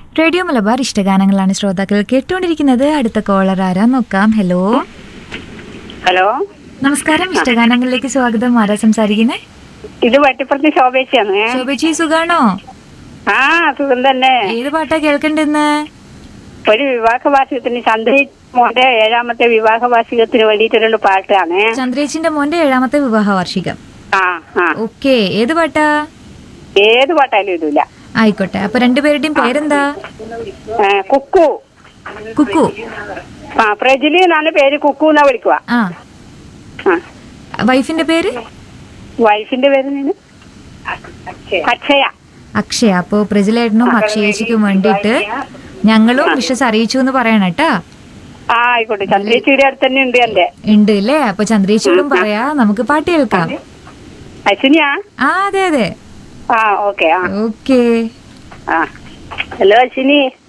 radio Malabar ഇഷ്ടഗാനങ്ങളാണ് ശ്രോതാക്കൾ കേട്ടുകൊണ്ടിരിക്കുന്നത് അടുത്ത കോളർ ആരാ നോക്കാം ഹലോ ഹലോ നമസ്കാരം ഇഷ്ടഗാനങ്ങളിലേക്ക് സ്വാഗതം ആരാ സംസാരിക്കുന്നേ ഇത് വട്ടിപ്പുറത്ത് ശോഭേച്ചിയാണ് ശോഭജി സുഖാണോ ആ സുഖം തന്നെ ഏത് പാട്ടാ കേൾക്കണ്ടെന്ന് ഒരു വിവാഹ വാർഷികത്തിന് ചന്ദ്രി മോന്റെ ഏഴാമത്തെ വിവാഹ വാർഷികത്തിന് വേണ്ടിയിട്ടുള്ള പാട്ടാണ് ചന്ദ്രേച്ചിന്റെ മോന്റെ ഏഴാമത്തെ വിവാഹ വാർഷികം ആ ആ ഓക്കെ ഏത് പാട്ടാ ഏത് പാട്ടായാലും ഇടില്ല ആയിക്കോട്ടെ അപ്പൊ രണ്ടുപേരുടെയും പേരെന്താ കുക്കു കുക്കു ആ പ്രജിലി എന്നാണ് പേര് കുക്കു എന്നാ വിളിക്കുക ആ ആ വൈഫിന്റെ പേര് വൈഫിന്റെ പേര് നീന് അക്ഷയ അക്ഷയ അപ്പോ പ്രജിലേട്ടനും അക്ഷയേച്ചിക്കും വേണ്ടിയിട്ട് ഞങ്ങളും വിഷസ് അറിയിച്ചു എന്ന് പറയണം കേട്ടാ ആ ആയിക്കോട്ടെ ചന്ദ്രേച്ചിയുടെ അടുത്ത് തന്നെ ഉണ്ട് എന്റെ ഉണ്ട് അല്ലേ അപ്പൊ ചന്ദ്രേച്ചിയോടും പറയാ നമുക്ക് പാട്ട് കേൾക്കാം അശ്വിനിയാ ആ അതെ അതെ ആ ഓക്കെ ആ ഓക്കേ ആ ഹലോ അശ്വിനി